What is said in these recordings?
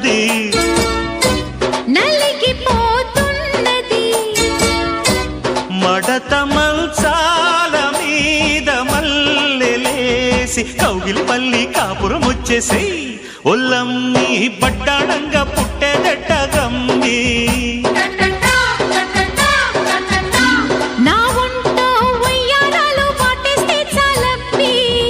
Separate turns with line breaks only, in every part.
అన్నది
నలిగిపోతున్నది
మడత మంచాల మీద మల్లెలేసి కౌగిలి పల్లి కాపురం వచ్చేసి ఒల్లమ్మి పట్టాడంగా పుట్టేదట గమ్మి
నా ఒంటో వయ్యారాలు వాటేస్తే చాలప్పి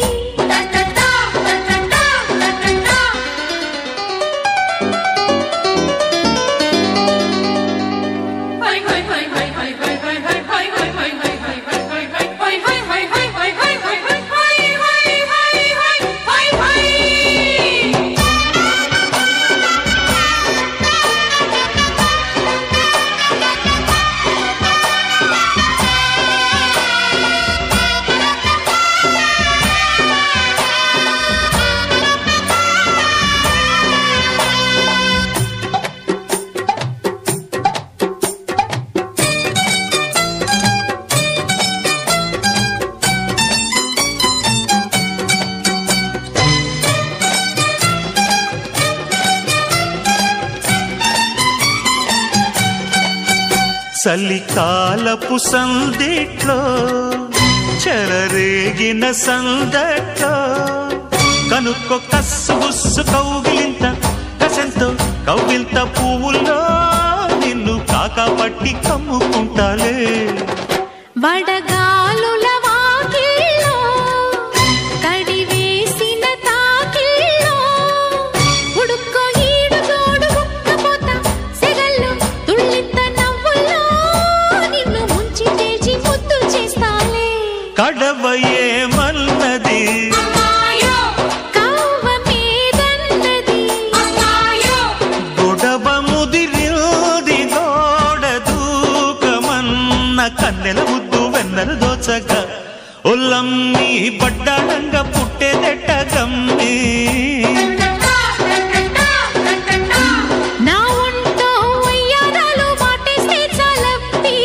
చలికాలపు సందిట్లో చెలరేగిన సందట్లో కనుక్కో కస్సు బుస్సు కౌగిలింత కసంతో కౌగిలింత పువ్వుల్లో నిన్ను కాకా పట్టి కమ్ముకుంటాలే
వడగాలుల వాకిల్లో తడివేసిన తాకిల్లో ఉడుక్కో ఈడు తోడు ఉక్కపోత సెగల్లో తుళ్ళింత నవ్వుల్లో నిన్ను ముంచి చేసి ముద్దు చేస్తాలే
కడవ ఏమన్నది
కవ్వ మీదన్నది
గొడవ ముదిరింది గోడ దూకమన్న కన్నెల ముద్దు వెన్నెల దోచగా ఒల్లమ్మి పడ్డాడంగా పుట్టేదెట్ట గమ్మి
నా ఒంటో వయ్యారాలు వాటేస్తే చాలప్పి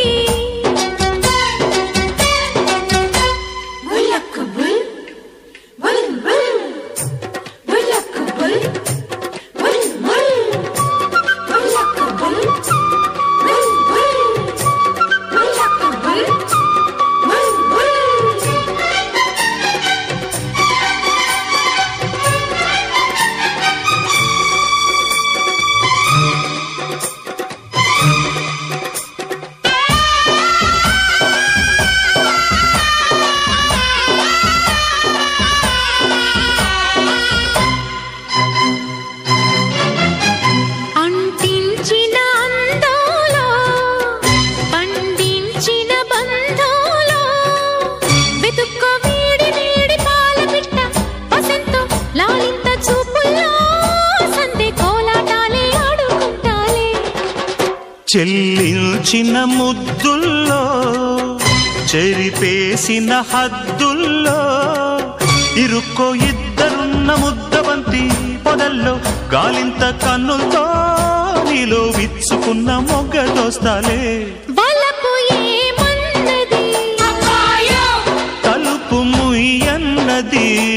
అంటించిన అందాలో పండించిన బంధాలో వెతుక్కో వీడి వీడి పాల పిట్ట వసంతో లాలింత చూపుల్లో సందే కోలాటాలే ఆడుకుంటాలే
చెల్లించిన ముద్దుల్లో చెరిపేసిన హద్దుల్లో ఇరుక్కో ఇద్దరున్న ముద్దబంతి పొదల్లో గాలింత కన్నులతో నీలో విచ్చుకున్న మొగ్గ దోస్తాలే
వలపు ఏమన్నది
తలుపు ముయ్యన్నది